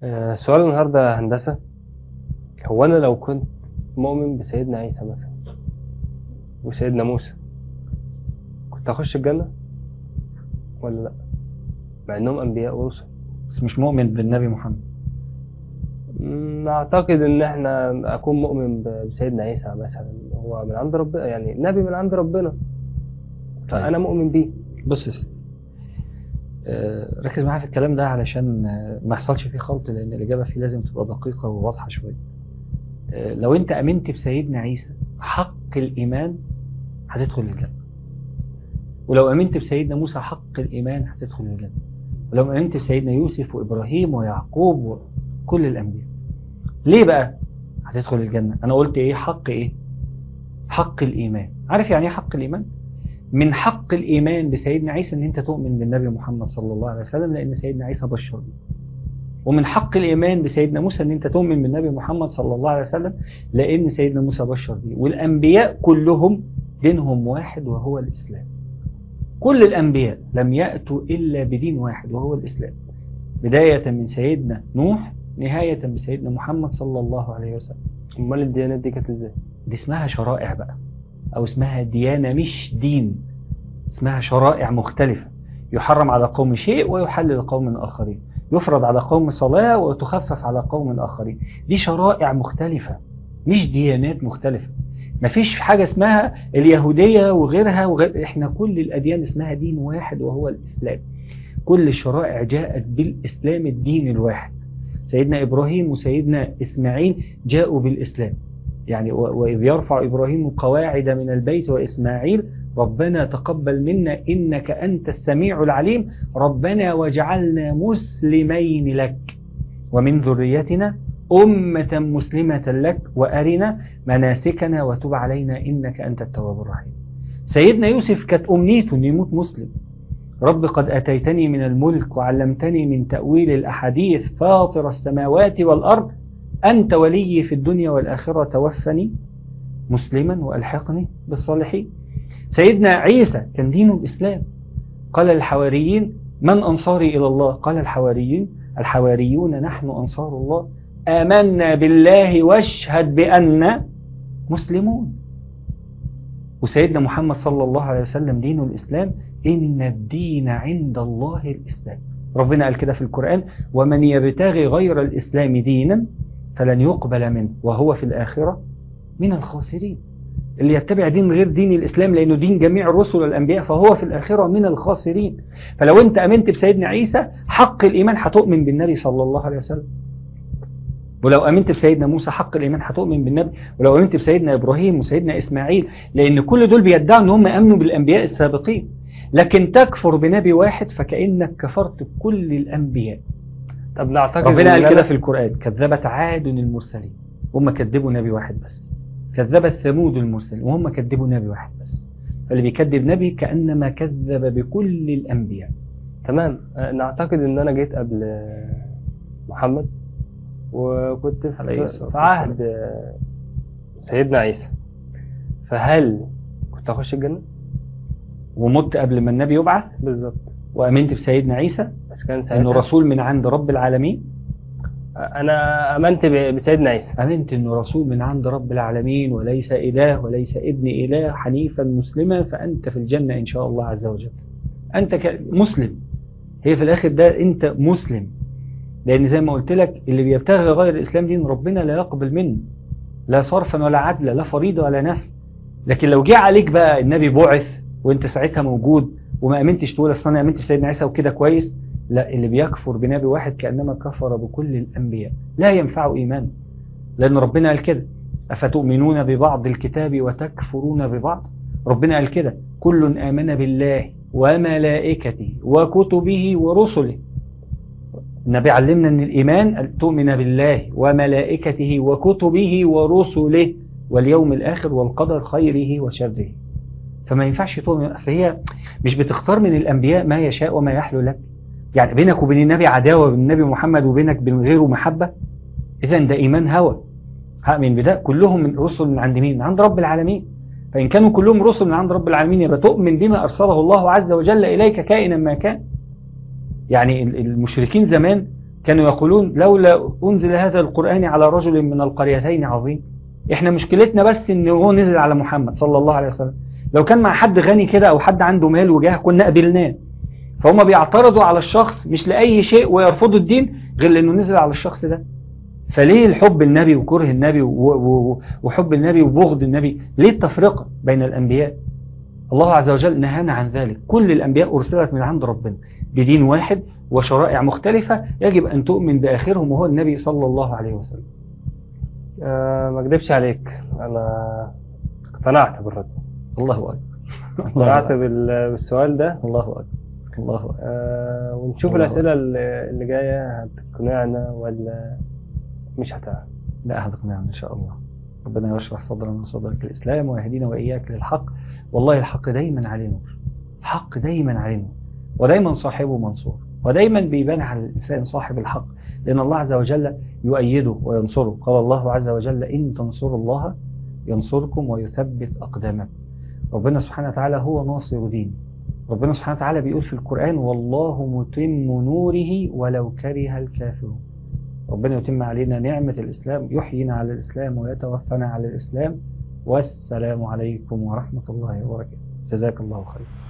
آه، سؤال النهارده هندسة هو أنا لو كنت مؤمن بسيدنا عيسى مثلا وسيدنا موسى كنت هخش الجنة ولا لأ؟ مع إنهم أنبياء ورسل بس مش مؤمن بالنبي محمد مم، أعتقد إن إحنا أكون مؤمن ب- بسيدنا عيسى مثلا هو من عند ربنا يعني نبي من عند ربنا فأنا مؤمن بيه بص يا سيدي آه، ركز معايا في الكلام ده علشان آه، ما يحصلش فيه خلط لان الاجابه فيه لازم تبقى دقيقه وواضحه شويه آه، لو انت امنت بسيدنا عيسى حق الايمان هتدخل الجنه ولو امنت بسيدنا موسى حق الايمان هتدخل الجنه ولو امنت بسيدنا يوسف وابراهيم ويعقوب وكل الانبياء ليه بقى هتدخل الجنه انا قلت ايه حق ايه حق الايمان عارف يعني ايه حق الايمان من حق الإيمان بسيدنا عيسى أن أنت تؤمن بالنبي محمد صلى الله عليه وسلم لأن سيدنا عيسى بشر بيه ومن حق الإيمان بسيدنا موسى أن أنت تؤمن بالنبي محمد صلى الله عليه وسلم لأن سيدنا موسى بشر بيه والأنبياء كلهم دينهم واحد وهو الإسلام كل الأنبياء لم يأتوا إلا بدين واحد وهو الإسلام بداية من سيدنا نوح نهاية بسيدنا محمد صلى الله عليه وسلم أمال الديانات دي كانت إزاي؟ دي اسمها شرائع بقى أو اسمها ديانة مش دين اسمها شرائع مختلفة يحرم على قوم شيء ويحلل قوم آخرين يفرض على قوم صلاة وتخفف على قوم آخرين دي شرائع مختلفة مش ديانات مختلفة مفيش حاجة اسمها اليهودية وغيرها وغير احنا كل الأديان اسمها دين واحد وهو الإسلام كل الشرائع جاءت بالإسلام الدين الواحد سيدنا إبراهيم وسيدنا إسماعيل جاءوا بالإسلام يعني و- وإذ يرفع إبراهيم القواعد من البيت وإسماعيل ربنا تقبل منا إنك أنت السميع العليم ربنا واجعلنا مسلمين لك ومن ذريتنا أمة مسلمة لك وأرنا مناسكنا وتب علينا إنك أنت التواب الرحيم سيدنا يوسف كانت أمنيته أن يموت مسلم رب قد أتيتني من الملك وعلمتني من تأويل الأحاديث فاطر السماوات والأرض أنت ولي في الدنيا والآخرة توفني مسلما وألحقني بالصالحين سيدنا عيسى كان دينه الإسلام قال الحواريين من أنصاري إلى الله قال الحواريين الحواريون نحن أنصار الله آمنا بالله واشهد بأننا مسلمون وسيدنا محمد صلى الله عليه وسلم دينه الإسلام إن الدين عند الله الإسلام ربنا قال كده في القرآن ومن يبتغي غير الإسلام دينا فلن يقبل منه وهو في الآخرة من الخاسرين اللي يتبع دين غير دين الإسلام لأنه دين جميع الرسل والأنبياء فهو في الآخرة من الخاسرين فلو أنت أمنت بسيدنا عيسى حق الإيمان هتؤمن بالنبي صلى الله عليه وسلم ولو أمنت بسيدنا موسى حق الإيمان هتؤمن بالنبي ولو أمنت بسيدنا إبراهيم وسيدنا إسماعيل لأن كل دول بيدعوا أن هم أمنوا بالأنبياء السابقين لكن تكفر بنبي واحد فكأنك كفرت بكل الأنبياء طب نعتقد ربنا إن قال أنا- كده في القرآن كذبت عاد المرسلين هم كذبوا نبي واحد بس كذبت ثمود المرسلين وهم كذبوا نبي واحد بس فاللي بيكذب نبي كأنما كذب بكل الأنبياء تمام آه، نعتقد ان انا جيت قبل آه، محمد وكنت عليه في, الصلاة في عهد آه، سيدنا عيسى فهل كنت اخش الجنة ومت قبل ما النبي يبعث بالظبط وأمنت بسيدنا عيسى بس كان أنه ساعتها رسول من عند رب العالمين آه، انا امنت ب- بسيدنا عيسى أمنت أنه رسول من عند رب العالمين وليس إله وليس ابن إله حنيفا مسلما فأنت في الجنة إن شاء الله عز وجل أنت ك- مسلم هي في الآخر ده أنت مسلم لأن زي ما قلت لك اللي بيبتغي غير الإسلام دين ربنا لا يقبل منه لا صرفا ولا عدلا لا فريضة ولا نفل لكن لو جه عليك بقى النبي بعث وانت ساعتها موجود وما امنتش تقول اصل انا امنت في سيدنا عيسى وكده كويس لا اللي بيكفر بنبي واحد كانما كفر بكل الانبياء لا ينفع ايمان لان ربنا قال كده افتؤمنون ببعض الكتاب وتكفرون ببعض ربنا قال كده كل امن بالله وملائكته وكتبه ورسله النبي علمنا ان الايمان أن تؤمن بالله وملائكته وكتبه ورسله واليوم الاخر والقدر خيره وشره فما ينفعش تؤمن اصل هي مش بتختار من الانبياء ما يشاء وما يحلو لك يعني بينك وبين النبي عداوه وبين النبي محمد وبينك وبين غيره محبه اذا ده ايمان هوى هأمن بده كلهم من رسل من عند مين؟ من عند رب العالمين فإن كانوا كلهم رسل من عند رب العالمين يبقى تؤمن بما أرسله الله عز وجل إليك كائنا ما كان يعني ال- المشركين زمان كانوا يقولون لولا أنزل هذا القرآن على رجل من القريتين عظيم احنا مشكلتنا بس ان هو نزل على محمد صلى الله عليه وسلم لو كان مع حد غني كده او حد عنده مال وجاه كنا قبلناه فهم بيعترضوا على الشخص مش لأي شيء ويرفضوا الدين غير لأنه نزل على الشخص ده فليه الحب النبي وكره النبي و- و- وحب النبي وبغض النبي ليه التفرقة بين الأنبياء الله عز وجل نهانا عن ذلك كل الأنبياء أرسلت من عند ربنا بدين واحد وشرائع مختلفة يجب أن تؤمن بآخرهم وهو النبي صلى الله عليه وسلم آه ما اكدبش عليك انا اقتنعت بالرد الله أكبر اقتنعت بال- بالسؤال ده الله أكبر الله أكبر آه ونشوف الله الأسئلة اللي اللي جاية هتقنعنا ولا مش هتعرف لا هتقنعنا إن شاء الله ربنا يشرح صدرنا وصدرك الإسلام ويهدينا وإياك للحق والله الحق دايما عليه نور الحق دايما عليه نور ودايما صاحبه منصور ودايما بيبان على الإنسان صاحب الحق لأن الله عز وجل يؤيده وينصره قال الله عز وجل إن تنصروا الله ينصركم ويثبت أقدامكم ربنا سبحانه وتعالى هو ناصر دين ربنا سبحانه وتعالى بيقول في القرآن والله متم نوره ولو كره الكافرون ربنا يتم علينا نعمة الإسلام يحيينا على الإسلام ويتوفنا على الإسلام والسلام عليكم ورحمة الله وبركاته جزاك الله خير